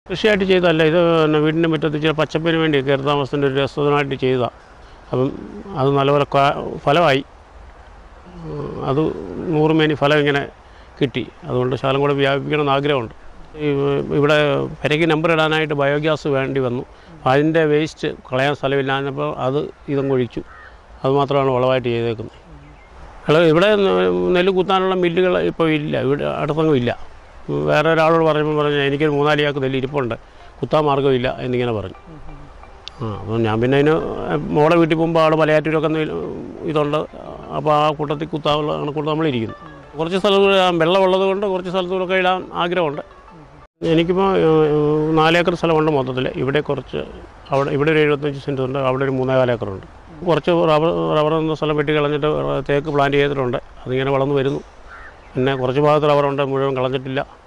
കൃഷിയായിട്ട് ചെയ്തതല്ല ഇത് പിന്നെ വീടിൻ്റെ മുറ്റത്ത് ഇച്ചിരി പച്ചപ്പിന് വേണ്ടി കയറി താമസത്തിൻ്റെ ഒരു രസത്തിനായിട്ട് ചെയ്തതാണ് അപ്പം അത് നല്ലപോലെ കാ- ഫലമായി ഉം, അത് നൂറ് മേനി ഫലം ഇങ്ങനെ കിട്ടി അതുകൊണ്ട് ശാലം കൂടെ വ്യാപിപ്പിക്കണമെന്ന് ആഗ്രഹമുണ്ട് ഈ ഇവിടെ പെരയ്ക്ക് നമ്പർ ഇടാനായിട്ട് ബയോഗ്യാസ് വേണ്ടി വന്നു അതിൻ്റെ വേസ്റ്റ് കളയാൻ സ്ഥലമില്ലാഞ്ഞപ്പോൾ അത് ഇതങ്ങ് ഒഴിച്ചു അത് മാത്രമാണ് വളമായിട്ട് ചെയ്തേക്കുന്നത് അല്ല ഇവിടെ ന- നെല്ല് കുത്താനുള്ള മില്ലുകൾ ഇപ്പോൾ ഇല്ല ഇവിടെ അടുത്തൊന്നും ഇല്ല വേറെ ഒരാളോട് പറയുമ്പോൾ പറഞ്ഞു എനിക്കൊരു മൂന്നാല് ചാക്ക് നെല്ല് ഇരിപ്പുണ്ട് കുത്താൻ മാർഗ്ഗമില്ല എന്നിങ്ങനെ പറഞ്ഞു ആ അപ്പോൾ ഞാൻ പിന്നെ അതിന് മോളെ വീട്ടിൽ പോകുമ്പോൾ ആൾ മലയാറ്റൂരൊക്കെ നെല്ല് ഇതുണ്ട് അപ്പോൾ ആ കൂട്ടത്തിൽ കുത്താനുള്ള കണക്കൂട്ട് നമ്മളിരിക്കുന്നു കുറച്ച് സ്ഥലത്ത് വെള്ളമുള്ളത് കൊണ്ട് കുറച്ച് സ്ഥലത്തൂടെ ഇടാൻ ആഗ്രഹമുണ്ട് എനിക്കിപ്പോൾ ഏഹ്, നാലേക്കർ സ്ഥലമുണ്ട് മൊത്തത്തിൽ ഇവിടെ കുറച്ച് അവിടെ ഇവിടെ ഒരു എഴുപത്തഞ്ച് സെൻറ്റ് ഉണ്ട് അവിടെ ഒരു മൂന്നേകാൽ ഏക്കറുണ്ട് കുറച്ച് റബ്ബർ റബ്ബർ എന്ന സ്ഥലം വെട്ടി കളഞ്ഞിട്ട് തേക്ക് പ്ലാന്റ് ചെയ്തിട്ടുണ്ട് അതിങ്ങനെ വളർന്നു വരുന്നു പിന്നെ കുറച്ച് ഭാഗത്ത് റബ്ബറുണ്ട് മുഴുവൻ കളഞ്ഞിട്ടില്ല